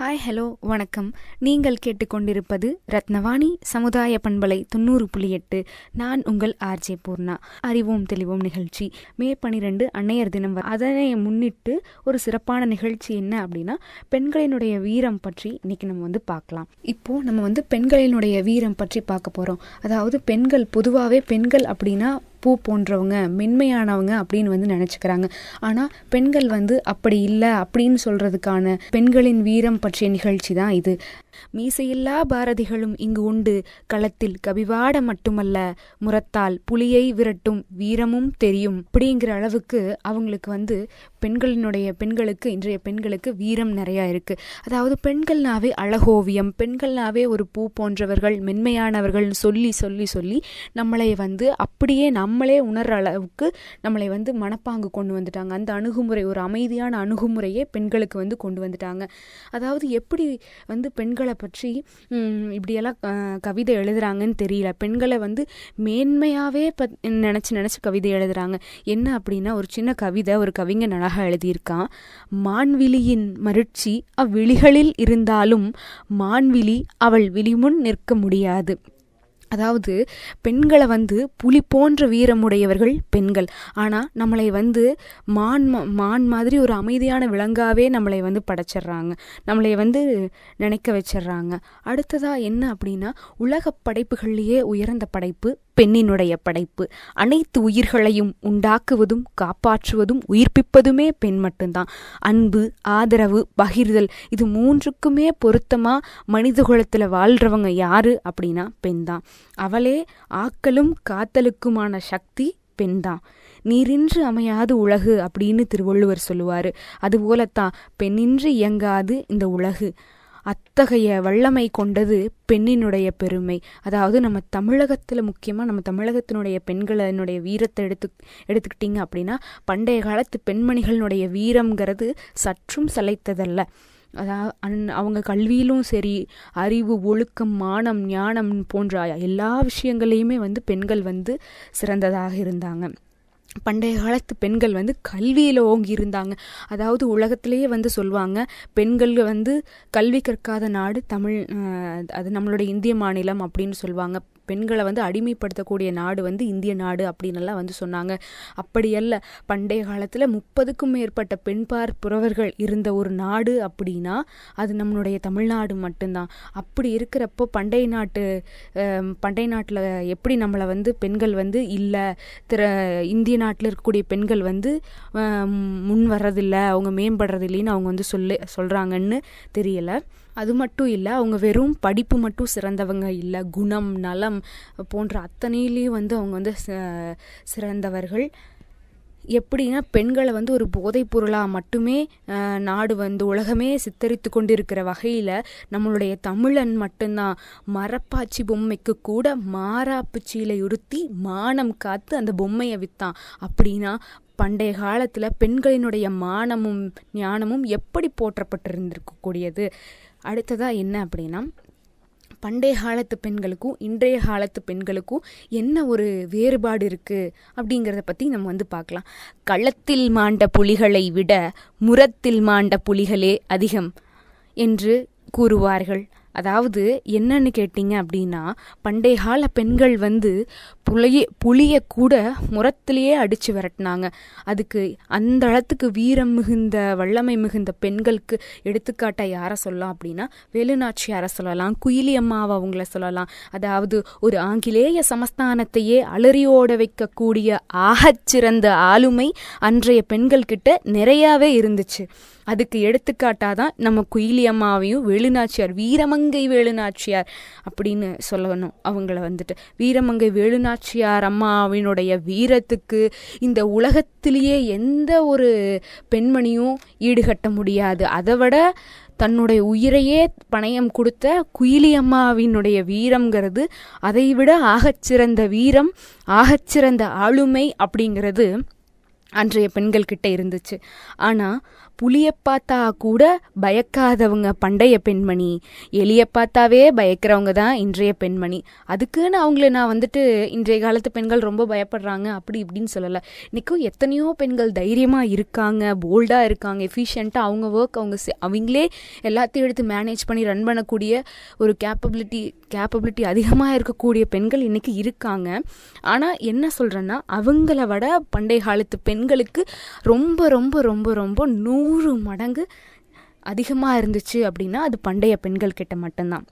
hi hello வணக்கம் நீங்கள் கேட்டுக்கொண்டிருப்பது ரத்னவாணி சமுதாய பண்பலை தொண்ணூறு புள்ளி எட்டு நான் உங்கள் ஆர்ஜே பூர்ணா அறிவோம் தெளிவோம் நிகழ்ச்சி மே பனிரெண்டு அன்னையர் தினம் வ- அதனை முன்னிட்டு ஒரு சிறப்பான நிகழ்ச்சி என்ன அப்படின்னா பெண்களினுடைய வீரம் பற்றி இன்னைக்கு நம்ம வந்து பார்க்கலாம் இப்போ நம்ம வந்து பெண்களினுடைய வீரம் பற்றி பார்க்க போறோம் அதாவது பெண்கள் பொதுவாகவே பெண்கள் அப்படின்னா பூ போன்றவங்க மென்மையானவங்க அப்படின்னு வந்து நினச்சிக்கிறாங்க ஆனால் பெண்கள் வந்து அப்படி இல்லை அப்படின்னு சொல்றதுக்கான பெண்களின் வீரம் பற்றிய நிகழ்ச்சி தான் இது மீசையில்லா பாரதிகளும் இங்கு உண்டு களத்தில் கவிவாட மட்டுமல்ல முரத்தால் புலியை விரட்டும் வீரமும் தெரியும் அப்படிங்கிற அளவுக்கு அவங்களுக்கு வந்து பெண்களினுடைய பெண்களுக்கு இன்றைய பெண்களுக்கு வீரம் நிறையா இருக்கு அதாவது பெண்கள்னாவே அழகோவியம் பெண்கள்னாவே ஒரு பூ போன்றவர்கள் மென்மையானவர்கள் சொல்லி சொல்லி சொல்லி நம்மளை வந்து அப்படியே நம்மளே உணர்ற அளவுக்கு நம்மளை வந்து மனப்பாங்கு கொண்டு வந்துட்டாங்க அந்த அணுகுமுறை ஒரு அமைதியான அணுகுமுறையே பெண்களுக்கு வந்து கொண்டு வந்துட்டாங்க அதாவது எப்படி வந்து பெண்களை பற்றி ம், இப்படியெல்லாம் அஹ், கவிதை எழுதுறாங்கன்னு தெரியல பெண்களை வந்து மேன்மையாகவே பத் நினச்சி நினச்சி கவிதை எழுதுறாங்க என்ன அப்படின்னா ஒரு சின்ன கவிதை ஒரு கவிஞன் அழகாக எழுதியிருக்கான் மான்விழியின் மருட்சி அவ்விழிகளில் இருந்தாலும் மான்விழி அவள் விழிமுன் நிற்க முடியாது அதாவது பெண்களை வந்து புலி போன்ற வீரமுடையவர்கள் பெண்கள் ஆனால் நம்மளை வந்து மான் ம- மான் மாதிரி ஒரு அமைதியான விலங்காவே நம்மளை வந்து படைச்சிடுறாங்க நம்மளை வந்து நினைக்க வச்சிடுறாங்க அடுத்ததா என்ன அப்படின்னா உலக படைப்புகள்லேயே உயர்ந்த படைப்பு பெண்ணினுடைய படைப்பு அனைத்து உயிர்களையும் உண்டாக்குவதும் காப்பாற்றுவதும் உயிர்ப்பிப்பதுமே பெண் மட்டும்தான் அன்பு ஆதரவு பகிர்தல் இது மூன்றுக்குமே பொருத்தமா மனித குலத்துல வாழ்றவங்க யாரு அப்படின்னா பெண் தான் அவளே ஆக்கலும் காத்தலுக்குமான சக்தி பெண்தான் நீரின்றி அமையாது உலகு அப்படின்னு திருவள்ளுவர் சொல்லுவாரு அதுபோலத்தான் பெண்ணின்றி இயங்காது இந்த உலகு அத்தகைய வல்லமை கொண்டது பெண்ணினுடைய பெருமை அதாவது நம்ம தமிழகத்தில் முக்கியமாக நம்ம தமிழகத்தினுடைய பெண்களினுடைய வீரத்தை எடுத்து எடுத்துக்கிட்டிங்க அப்படின்னா பண்டைய காலத்து பெண்மணிகளினுடைய வீரம்ங்கிறது சற்றும் சளைத்ததல்ல அதாவது அந்- அவங்க கல்வியிலும் சரி அறிவு ஒழுக்கம் மானம் ஞானம் போன்ற எல்லா விஷயங்களையுமே வந்து பெண்கள் வந்து சிறந்ததாக இருந்தாங்க பண்டைய காலத்து பெண்கள் வந்து கல்வியில் ஓங்கி இருந்தாங்க அதாவது உலகத்திலேயே வந்து சொல்லுவாங்க பெண்கள் வந்து கல்வி கற்காத நாடு தமிழ் அஹ், அது நம்மளுடைய இந்திய மாநிலம் அப்படின்னு சொல்லுவாங்க பெண்களை வந்து அடிமைப்படுத்தக்கூடிய நாடு வந்து இந்திய நாடு அப்படின்னு எல்லாம் வந்து சொன்னாங்க அப்படியல்ல பண்டைய காலத்தில் முப்பதுக்கும் மேற்பட்ட பெண்பார் புறவர்கள் இருந்த ஒரு நாடு அப்படின்னா அது நம்மளுடைய தமிழ்நாடு மட்டும்தான் அப்படி இருக்கிறப்போ பண்டைய நாட்டு அஹ், பண்டைய நாட்டில் எப்படி நம்மளை வந்து பெண்கள் வந்து இல்லை திற இந்திய நாட்டில் இருக்கக்கூடிய பெண்கள் வந்து அஹ், முன் வர்றதில்ல அவங்க மேம்படுறதில்லைன்னு அவங்க வந்து சொல்லி சொல்கிறாங்கன்னு தெரியல அது மட்டும் இல்லை அவங்க வெறும் படிப்பு மட்டும் சிறந்தவங்க இல்லை குணம் நலம் போன்ற அத்தனையிலையும் வந்து அவங்க வந்து ச- சிறந்தவர்கள் எப்படின்னா பெண்களை வந்து ஒரு போதைப் பொருளாக மட்டுமே அஹ், நாடு வந்து உலகமே சித்தரித்து கொண்டிருக்கிற வகையில் நம்மளுடைய தமிழன் மட்டும்தான் மரப்பாச்சி பொம்மைக்கு கூட மாறாப்பு சீலை உடுத்தி மானம் காத்து அந்த பொம்மையை விற்றான் அப்படின்னா பண்டைய காலத்தில் பெண்களினுடைய மானமும் ஞானமும் எப்படி போற்றப்பட்டிருந்திருக்கக்கூடியது அடுத்ததாக என்ன அப்படின்னா பண்டைய காலத்து பெண்களுக்கும் இன்றைய காலத்து பெண்களுக்கும் என்ன ஒரு வேறுபாடு இருக்குது அப்படிங்கிறத பற்றி நம்ம வந்து பார்க்கலாம் களத்தில் மாண்ட புலிகளை விட முரத்தில் மாண்ட புலிகளே அதிகம் என்று கூறுவார்கள் அதாவது என்னன்னு கேட்டிங்க அப்படின்னா பண்டைய கால பெண்கள் வந்து புளிய புளிய கூட முரத்திலேயே அடிச்சு விரட்டினாங்க அதுக்கு அந்த அளத்துக்கு வீரம் மிகுந்த வல்லமை மிகுந்த பெண்களுக்கு எடுத்துக்காட்டா யாரை சொல்லலாம் அப்படின்னா வேலுநாச்சியாரை சொல்லலாம் குயிலி அம்மாவை அவங்கள சொல்லலாம் அதாவது ஒரு ஆங்கிலேய சமஸ்தானத்தையே அலறியோட வைக்கக்கூடிய ஆகச்சிறந்த ஆளுமை அன்றைய பெண்கள் கிட்ட நிறையாவே இருந்துச்சு அதுக்கு எடுத்துக்காட்டாதான் நம்ம குயிலி அம்மாவையும் வேலுநாச்சியார் வீரமங்கை வேலுநாச்சியார் அப்படின்னு சொல்லணும் அவங்கள வந்துட்டு வீரமங்கை வேலுநாச்சியார் அம்மாவினுடைய வீரத்துக்கு இந்த உலகத்திலேயே எந்த ஒரு பெண்மணியும் ஈடுகட்ட முடியாது அதை விட தன்னுடைய உயிரையே பணயம் கொடுத்த குயிலி அம்மாவினுடைய வீரம்ங்கிறது அதைவிட ஆகச்சிறந்த வீரம் ஆகச்சிறந்த ஆளுமை அப்படிங்கிறது அன்றைய பெண்கள் கிட்ட இருந்துச்சு ஆனால் புலியை பார்த்தா கூட பயக்காதவங்க பண்டைய பெண்மணி எலியை பார்த்தாவே பயக்கிறவங்க தான் இன்றைய பெண்மணி அதுக்குன்னு அவங்கள நான் வந்துட்டு இன்றைய காலத்து பெண்கள் ரொம்ப பயப்படுறாங்க அப்படி இப்படின்னு சொல்லலை இன்றைக்கும் எத்தனையோ பெண்கள் தைரியமாக இருக்காங்க போல்டாக இருக்காங்க எஃபிஷியண்ட்டாக அவங்க ஒர்க் அவங்க அவங்களே எல்லாத்தையும் எடுத்து மேனேஜ் பண்ணி ரன் பண்ணக்கூடிய ஒரு கேப்பபிலிட்டி கேப்பபிலிட்டி அதிகமாக இருக்கக்கூடிய பெண்கள் இன்றைக்கி இருக்காங்க ஆனால் என்ன சொல்கிறேன்னா அவங்கள விட பண்டைய காலத்து பெண்களுக்கு ரொம்ப ரொம்ப ரொம்ப ரொம்ப நூறு மடங்கு அதிகமாக இருந்துச்சு அப்படின்னா அது பண்டைய பெண்கள் கிட்ட மட்டும்தான்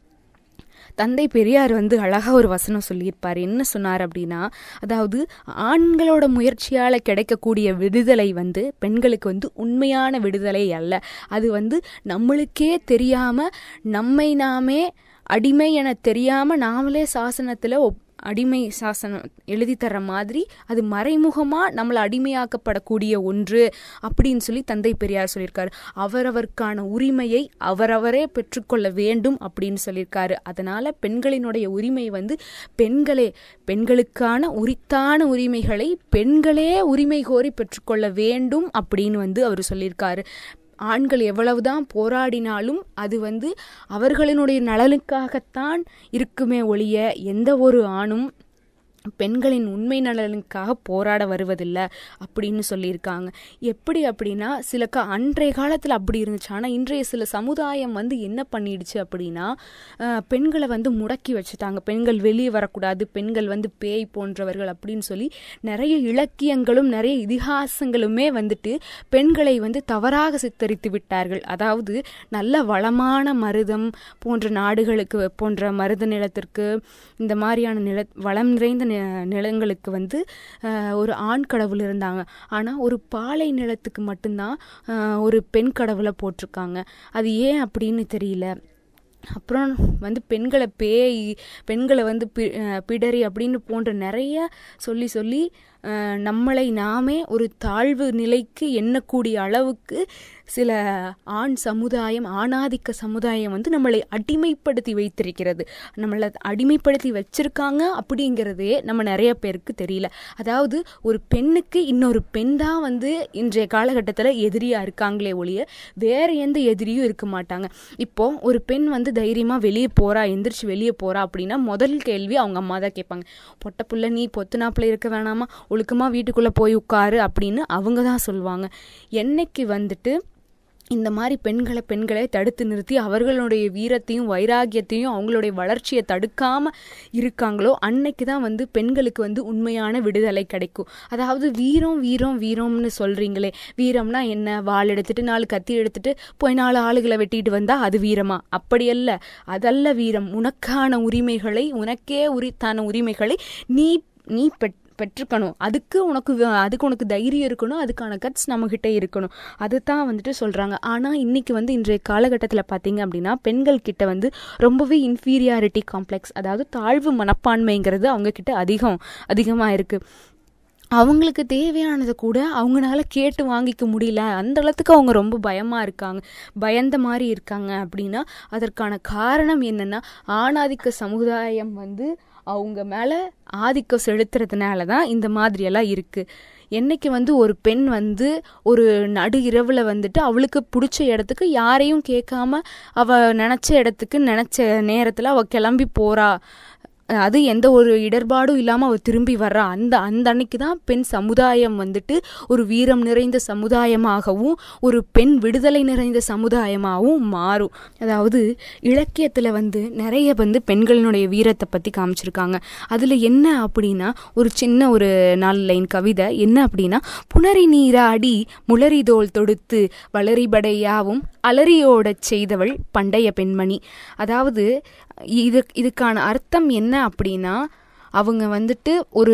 தந்தை பெரியார் வந்து அழகாக ஒரு வசனம் சொல்லியிருப்பார் என்ன சொன்னார் அப்படின்னா அதாவது ஆண்களோட முயற்சியால் கிடைக்கக்கூடிய விடுதலை வந்து பெண்களுக்கு வந்து உண்மையான விடுதலை அல்ல அது வந்து நம்மளுக்கே தெரியாமல் நம்மை நாமே அடிமை என தெரியாமல் நாமளே சாசனத்தில் அடிமை சாசனம் எழுதி தர மாதிரி அது மறைமுகமாக நம்மளை அடிமையாக்கப்படக்கூடிய ஒன்று அப்படின்னு சொல்லி தந்தை பெரியார் சொல்லியிருக்காரு அவரவருக்கான உரிமையை அவரவரே பெற்றுக்கொள்ள வேண்டும் அப்படின்னு சொல்லியிருக்காரு அதனால் பெண்களினுடைய உரிமை வந்து பெண்களே பெண்களுக்கான உரித்தான உரிமைகளை பெண்களே உரிமை கோரி பெற்றுக்கொள்ள வேண்டும் அப்படின்னு வந்து அவர் சொல்லியிருக்காரு ஆண்கள் எவ்வளவுதான் போராடினாலும் அது வந்து அவர்களினுடைய நலனுக்காகத்தான் இருக்குமே ஒழிய எந்த ஒரு ஆணும் பெண்களின் உண்மை நலனுக்காக போராட வருவதில்லை அப்படின்னு சொல்லியிருக்காங்க எப்படி அப்படின்னா சில க அன்றைய காலத்தில் அப்படி இருந்துச்சு ஆனால் இன்றைய சில சமுதாயம் வந்து என்ன பண்ணிடுச்சு அப்படின்னா பெண்களை வந்து முடக்கி வச்சுட்டாங்க பெண்கள் வெளியே வரக்கூடாது பெண்கள் வந்து பேய் போன்றவர்கள் அப்படின்னு சொல்லி நிறைய இலக்கியங்களும் நிறைய இதிகாசங்களுமே வந்துட்டு பெண்களை வந்து தவறாக சித்தரித்து விட்டார்கள் அதாவது நல்ல வளமான மருதம் போன்ற நாடுகளுக்கு போன்ற மருத நிலத்திற்கு இந்த மாதிரியான நில வளம் நிறைந்த நிலங்களுக்கு வந்து ஒரு ஆண் கடவுள் இருந்தாங்க ஆனால் ஒரு பாலை நிலத்துக்கு மட்டும்தான் ஒரு பெண் கடவுளை போட்டிருக்காங்க அது ஏன் அப்படின்னு தெரியல அப்புறம் வந்து பெண்களை பேய் பெண்களை வந்து பி பிடரி அப்படின்னு போன்ற நிறைய சொல்லி சொல்லி நம்மளை நாமே ஒரு தாழ்வு நிலைக்கு எண்ணக்கூடிய அளவுக்கு சில ஆண் சமுதாயம் ஆணாதிக்க சமுதாயம் வந்து நம்மளை அடிமைப்படுத்தி வைத்திருக்கிறது நம்மளை அடிமைப்படுத்தி வச்சிருக்காங்க அப்படிங்கிறதே நம்ம நிறைய பேருக்கு தெரியல அதாவது ஒரு பெண்ணுக்கு இன்னொரு பெண் தான் வந்து இன்றைய காலகட்டத்தில் எதிரியாக இருக்காங்களே ஒழிய வேறு எந்த எதிரியும் இருக்க மாட்டாங்க இப்போ ஒரு பெண் வந்து தைரியமாக வெளியே போகிறா எந்திரிச்சு வெளியே போகிறா அப்படின்னா முதல் கேள்வி அவங்க அம்மா தான் கேட்பாங்க பொட்ட புள்ள நீ பொத்துனாப்பில் இருக்க வேணாமா ஒழுக்கமாக வீட்டுக்குள்ளே போய் உட்காரு அப்படின்னு அவங்க தான் சொல்லுவாங்க என்னைக்கு வந்துட்டு இந்த மாதிரி பெண்களை பெண்களை தடுத்து நிறுத்தி அவர்களுடைய வீரத்தையும் வைராகியத்தையும் அவங்களுடைய வளர்ச்சியை தடுக்காமல் இருக்காங்களோ அன்னைக்கு தான் வந்து பெண்களுக்கு வந்து உண்மையான விடுதலை கிடைக்கும் அதாவது வீரம் வீரம் வீரம்னு சொல்கிறீங்களே வீரம்னா என்ன வாள் எடுத்துட்டு நாலு கத்தி எடுத்துட்டு போய் நாலு ஆளுகளை வெட்டிட்டு வந்தால் அது வீரமா அப்படியல்ல அதல்ல வீரம் உனக்கான உரிமைகளை உனக்கே உரித்தான உரிமைகளை நீ நீ பெற் பெற்றுக்கணும் அதுக்கு உனக்கு அதுக்கு உனக்கு தைரியம் இருக்கணும் அதுக்கான கட்ஸ் நம்மக்கிட்ட இருக்கணும் அது தான் வந்துட்டு சொல்கிறாங்க ஆனால் இன்றைக்கி வந்து இன்றைய காலகட்டத்தில் பார்த்தீங்க அப்படின்னா பெண்கள் கிட்ட வந்து ரொம்பவே இன்ஃபீரியாரிட்டி காம்ப்ளெக்ஸ் அதாவது தாழ்வு மனப்பான்மைங்கிறது அவங்கக்கிட்ட அதிகம் அதிகமாக இருக்குது அவங்களுக்கு தேவையானதை கூட அவங்களால கேட்டு வாங்கிக்க முடியல அந்த அளவுக்கு அவங்க ரொம்ப பயமாக இருக்காங்க பயந்த மாதிரி இருக்காங்க அப்படின்னா அதற்கான காரணம் என்னென்னா ஆணாதிக்க சமுதாயம் வந்து அவங்க மேலே ஆதிக்கம் செலுத்துறதுனால தான் இந்த மாதிரியெல்லாம் இருக்குது என்னைக்கு வந்து ஒரு பெண் வந்து ஒரு நடு இரவில் வந்துட்டு அவளுக்கு பிடிச்ச இடத்துக்கு யாரையும் கேட்காம அவள் நினச்ச இடத்துக்கு நினச்ச நேரத்தில் அவள் கிளம்பி போகிறா அது எந்த ஒரு இடர்பாடும் இல்லாமல் அவள் திரும்பி வர்றா அந்த அந்த அன்னைக்கு தான் பெண் சமுதாயம் வந்துட்டு ஒரு வீரம் நிறைந்த சமுதாயமாகவும் ஒரு பெண் விடுதலை நிறைந்த சமுதாயமாகவும் மாறும் அதாவது இலக்கியத்தில் வந்து நிறைய வந்து பெண்களினுடைய வீரத்தை பற்றி காமிச்சிருக்காங்க அதில் என்ன அப்படின்னா ஒரு சின்ன ஒரு நாலு லைன் கவிதை என்ன அப்படின்னா புனரி நீராடி முளரிதோல் தொடுத்து வளரிபடையாவும் அலறியோடச் செய்தவள் பண்டைய பெண்மணி அதாவது இது இதுக்கான அர்த்தம் என்ன அப்படின்னா அவங்க வந்துட்டு ஒரு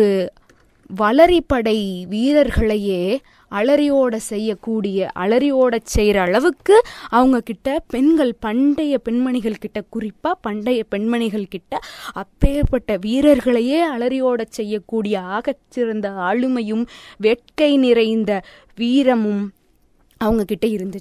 வளரிப்படை வீரர்களையே அலறியோட செய்யக்கூடிய அலறியோட செய்கிற அளவுக்கு அவங்க கிட்ட பெண்கள் பண்டைய பெண்மணிகள் கிட்ட குறிப்பாக பண்டைய பெண்மணிகள் கிட்ட அப்பேற்பட்ட வீரர்களையே அலறியோட செய்யக்கூடிய ஆகச்சிறந்த ஆளுமையும் வெட்கை நிறைந்த வீரமும் அவங்க கிட்ட இருந்துச்சு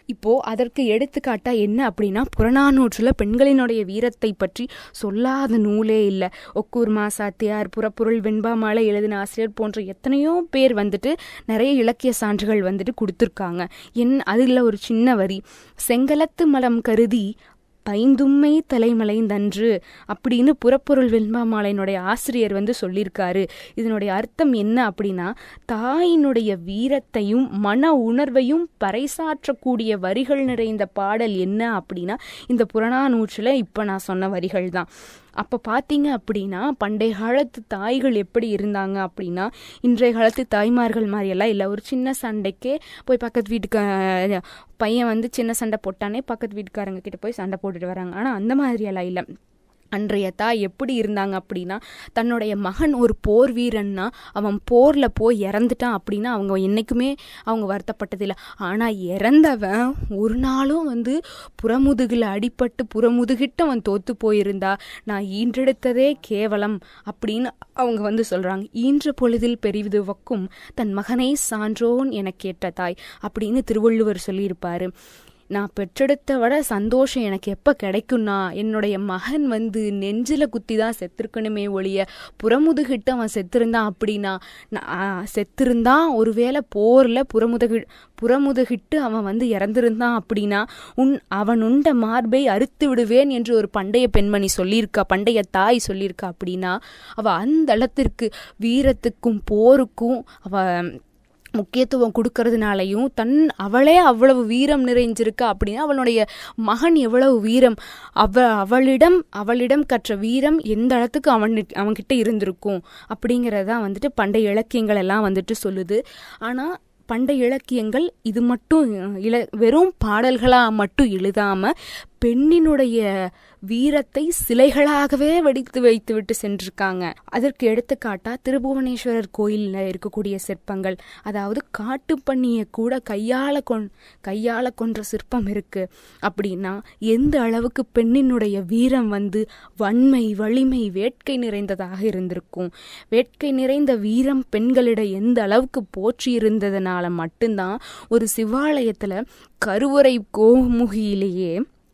இப்போ அதற்கு எடுத்துக்காட்டா என்ன அப்படின்னா புறநானூற்றில் பெண்களினுடைய வீரத்தை பற்றி சொல்லாத நூலே இல்லை ஒக்கூர் மாசாத்தியார் புறப்பொருள் வெண்பாமாலை எழுதின ஆசிரியர் போன்ற எத்தனையோ பேர் வந்துட்டு நிறைய இலக்கிய சான்றுகள் வந்துட்டு கொடுத்துருக்காங்க என் அதில் ஒரு சின்ன வரி செங்கலத்து மலம் கருதி பைந்தும்மை தலைமலைந்தன்று அப்படின்னு புறப்பொருள் வெண்பாமாலையினுடைய ஆசிரியர் வந்து சொல்லியிருக்காரு இதனுடைய அர்த்தம் என்ன அப்படின்னா தாயினுடைய வீரத்தையும் மன உணர்வையும் பறைசாற்றக்கூடிய வரிகள் நிறைந்த பாடல் என்ன அப்படின்னா இந்த புறநானூற்றில் இப்போ நான் சொன்ன வரிகள் தான் அப்போ பார்த்தீங்க அப்படின்னா பண்டைய காலத்து தாய்கள் எப்படி இருந்தாங்க அப்படின்னா இன்றைய காலத்து தாய்மார்கள் மாதிரியெல்லாம் இல்லை ஒரு சின்ன சண்டைக்கே போய் பக்கத்து வீட்டுக்கு பையன் வந்து சின்ன சண்டை போட்டானே பக்கத்து வீட்டுக்காரங்க கிட்ட போய் சண்டை போட்டுட்டு வராங்க ஆனால் அந்த மாதிரியெல்லாம் இல்லை அன்றைய தாய் எப்படி இருந்தாங்க அப்படின்னா தன்னுடைய மகன் ஒரு போர் வீரன்னா அவன் போரில் போய் இறந்துட்டான் அப்படின்னா அவங்க என்றைக்குமே அவங்க வருத்தப்பட்டதில்லை ஆனால் இறந்தவன் ஒரு நாளும் வந்து புறமுதுகில் அடிபட்டு புறமுதுகிட்ட அவன் தோத்து போயிருந்தா நான் ஈன்றெடுத்ததே கேவலம் அப்படின்னு அவங்க வந்து சொல்கிறாங்க ஈன்ற பொழுதில் பெரிதுவக்கும் தன் மகனை சான்றோன் என கேட்ட தாய் அப்படின்னு திருவள்ளுவர் சொல்லியிருப்பாரு நான் பெற்றெடுத்த விட சந்தோஷம் எனக்கு எப்போ கிடைக்கும்னா என்னுடைய மகன் வந்து நெஞ்சில் குத்தி தான் செத்துருக்கணுமே ஒழிய புறமுதுகிட்டு அவன் செத்துருந்தான் அப்படின்னா நான் செத்துருந்தான் ஒருவேளை போரில் புறமுதுகி புறமுதுகிட்டு அவன் வந்து இறந்திருந்தான் அப்படின்னா உன் அவன் உண்ட மார்பை அறுத்து விடுவேன் என்று ஒரு பண்டைய பெண்மணி சொல்லியிருக்கா பண்டைய தாய் சொல்லியிருக்கா அப்படின்னா அவள் அந்த அளத்திற்கு வீரத்துக்கும் போருக்கும் அவள் முக்கியத்துவம் கொடுக்கறதுனாலையும் தன் அவளே அவ்வளவு வீரம் நிறைஞ்சிருக்கா அப்படின்னா அவளுடைய மகன் எவ்வளவு வீரம் அவ அவளிடம் அவளிடம் கற்ற வீரம் எந்த இடத்துக்கு அவன் அவன்கிட்ட இருந்திருக்கும் அப்படிங்கிறதான் வந்துட்டு பண்டைய இலக்கியங்கள் எல்லாம் வந்துட்டு சொல்லுது ஆனால் பண்டைய இலக்கியங்கள் இது மட்டும் இல வெறும் பாடல்களாக மட்டும் எழுதாம பெண்ணினுடைய வீரத்தை சிலைகளாகவே வடித்து வைத்து விட்டு சென்றிருக்காங்க அதற்கு எடுத்துக்காட்டா திருபுவனேஸ்வரர் கோயிலில் இருக்கக்கூடிய சிற்பங்கள் அதாவது காட்டு பண்ணிய கூட கையால கொன் கையால கொன்ற சிற்பம் இருக்கு அப்படின்னா எந்த அளவுக்கு பெண்ணினுடைய வீரம் வந்து வன்மை வலிமை வேட்கை நிறைந்ததாக இருந்திருக்கும் வேட்கை நிறைந்த வீரம் பெண்களிட எந்த அளவுக்கு போற்றி இருந்ததுனால மட்டும்தான் ஒரு சிவாலயத்துல கருவறை கோமுகியிலேயே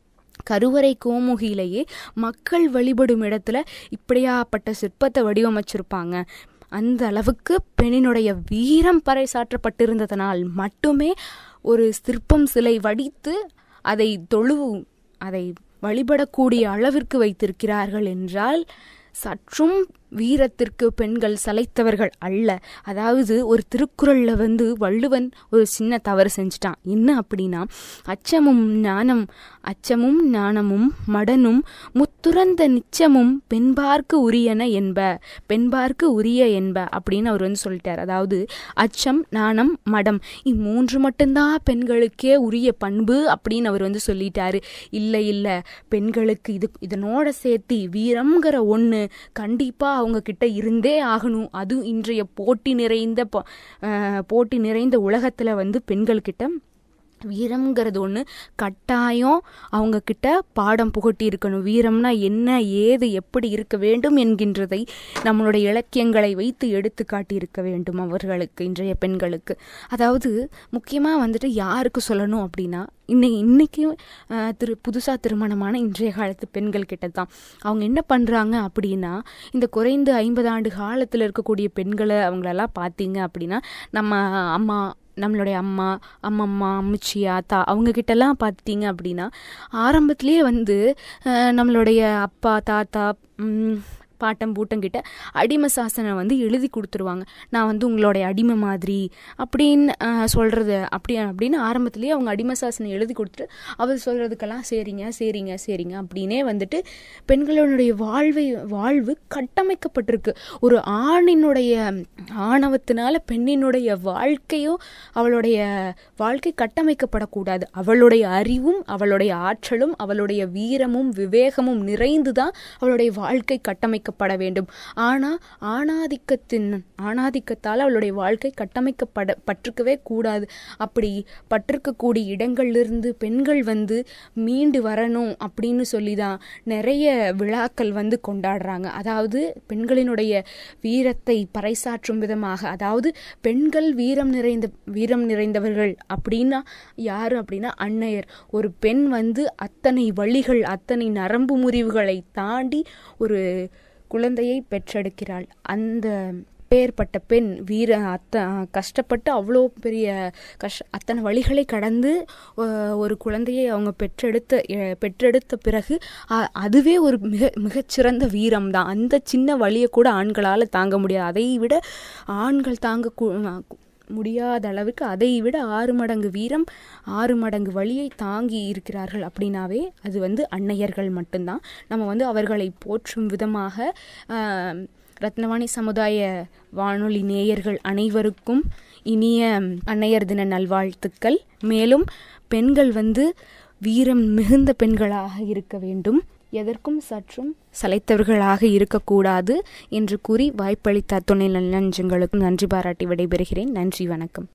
கருவறை கோமுகியிலேயே மக்கள் வழிபடும் இடத்துல இப்படியாப்பட்ட சிற்பத்தை வடிவமைச்சிருப்பாங்க அந்த அளவுக்கு பெண்ணினுடைய வீரம் பறைசாற்றப்பட்டிருந்ததனால் மட்டுமே ஒரு சிற்பம் சிலை வடித்து அதை தொழு அதை வழிபடக்கூடிய அளவிற்கு வைத்திருக்கிறார்கள் என்றால் சற்றும் வீரத்திற்கு பெண்கள் சளைத்தவர்கள் அல்ல அதாவது ஒரு திருக்குறள்ல வந்து வள்ளுவன் ஒரு சின்ன தவறு செஞ்சிட்டான் என்ன அப்படின்னா அச்சமும் ஞானம் அச்சமும் ஞானமும் மடனும் முத்துறந்த நிச்சமும் பெண்பார்க்கு உரியன என்ப பெண்பார்க்கு உரிய என்ப அப்படின்னு அவர் வந்து சொல்லிட்டார் அதாவது அச்சம் நாணம் மடம் இம்மூன்று மட்டும்தான் பெண்களுக்கே உரிய பண்பு அப்படின்னு அவர் வந்து சொல்லிட்டாரு இல்லை இல்லை பெண்களுக்கு இது இதனோட சேர்த்து வீரம்ங்கிற ஒன்று கண்டிப்பாக அவங்க கிட்ட இருந்தே ஆகணும் அதுவும் இன்றைய போட்டி நிறைந்த போட்டி நிறைந்த உலகத்தில் வந்து பெண்கள்கிட்ட வீரம்ங்கிறது ஒன்று கட்டாயம் அவங்க கிட்ட பாடம் புகட்டி இருக்கணும் வீரம்னா என்ன ஏது எப்படி இருக்க வேண்டும் என்கின்றதை நம்மளுடைய இலக்கியங்களை வைத்து எடுத்து காட்டி இருக்க வேண்டும் அவர்களுக்கு இன்றைய பெண்களுக்கு அதாவது முக்கியமாக வந்துட்டு யாருக்கு சொல்லணும் அப்படின்னா இன்னைக்கு இன்றைக்கும் திரு புதுசாக திருமணமான இன்றைய காலத்து பெண்கள் கிட்ட தான் அவங்க என்ன பண்ணுறாங்க அப்படின்னா இந்த குறைந்து ஐம்பது ஆண்டு காலத்தில் இருக்கக்கூடிய பெண்களை அவங்களெல்லாம் பார்த்தீங்க அப்படின்னா நம்ம அம்மா நம்மளுடைய அம்மா அம்மம்மா அம்மிச்சி ஆத்தா அவங்க கிட்டலாம் பார்த்துட்டிங்க அப்படின்னா ஆரம்பத்திலேயே வந்து நம்மளுடைய அப்பா தாத்தா பாட்டம் பூட்டங்கிட்ட அடிமை சாசனம் வந்து எழுதி கொடுத்துருவாங்க நான் வந்து உங்களுடைய அடிமை மாதிரி அப்படின்னு சொல்கிறது அப்படி அப்படின்னு ஆரம்பத்துலேயே அவங்க அடிமை சாசனம் எழுதி கொடுத்துட்டு அவர் சொல்கிறதுக்கெல்லாம் சரிங்க சரிங்க சரிங்க அப்படின்னே வந்துட்டு பெண்களுடைய வாழ்வை வாழ்வு கட்டமைக்கப்பட்டிருக்கு ஒரு ஆணினுடைய ஆணவத்தினால பெண்ணினுடைய வாழ்க்கையும் அவளுடைய வாழ்க்கை கட்டமைக்கப்படக்கூடாது அவளுடைய அறிவும் அவளுடைய ஆற்றலும் அவளுடைய வீரமும் விவேகமும் நிறைந்து தான் அவளுடைய வாழ்க்கை கட்டமைக்க கட்டமைக்கப்பட வேண்டும் ஆனால் ஆணாதிக்கத்தின் ஆணாதிக்கத்தால் அவளுடைய வாழ்க்கை கட்டமைக்கப்பட பட்டிருக்கவே கூடாது அப்படி பட்டிருக்கக்கூடிய இடங்கள்லிருந்து பெண்கள் வந்து மீண்டு வரணும் அப்படின்னு சொல்லி தான் நிறைய விழாக்கள் வந்து கொண்டாடுறாங்க அதாவது பெண்களினுடைய வீரத்தை பறைசாற்றும் விதமாக அதாவது பெண்கள் வீரம் நிறைந்த வீரம் நிறைந்தவர்கள் அப்படின்னா யாரு அப்படின்னா அன்னையர் ஒரு பெண் வந்து அத்தனை வழிகள் அத்தனை நரம்பு முறிவுகளை தாண்டி ஒரு குழந்தையை பெற்றெடுக்கிறாள் அந்த பேர்பட்ட பெண் வீர அத்த கஷ்டப்பட்டு அவ்வளோ பெரிய கஷ் அத்தனை வழிகளை கடந்து ஒரு குழந்தையை அவங்க பெற்றெடுத்த பெற்றெடுத்த பிறகு அதுவே ஒரு மிக மிகச்சிறந்த வீரம் தான் அந்த சின்ன வழியை கூட ஆண்களால் தாங்க முடியாது அதை விட ஆண்கள் தாங்க முடியாத அளவுக்கு அதை விட ஆறு மடங்கு வீரம் ஆறு மடங்கு வழியை தாங்கி இருக்கிறார்கள் அப்படின்னாவே அது வந்து அன்னையர்கள் மட்டும்தான் நம்ம வந்து அவர்களை போற்றும் விதமாக ரத்னவாணி சமுதாய வானொலி நேயர்கள் அனைவருக்கும் இனிய அன்னையர் தின நல்வாழ்த்துக்கள் மேலும் பெண்கள் வந்து வீரம் மிகுந்த பெண்களாக இருக்க வேண்டும் எதற்கும் சற்றும் சளைத்தவர்களாக இருக்கக்கூடாது என்று கூறி வாய்ப்பளித்த துணை நலஞ்சங்களுக்கும் நன்றி பாராட்டி விடைபெறுகிறேன் நன்றி வணக்கம்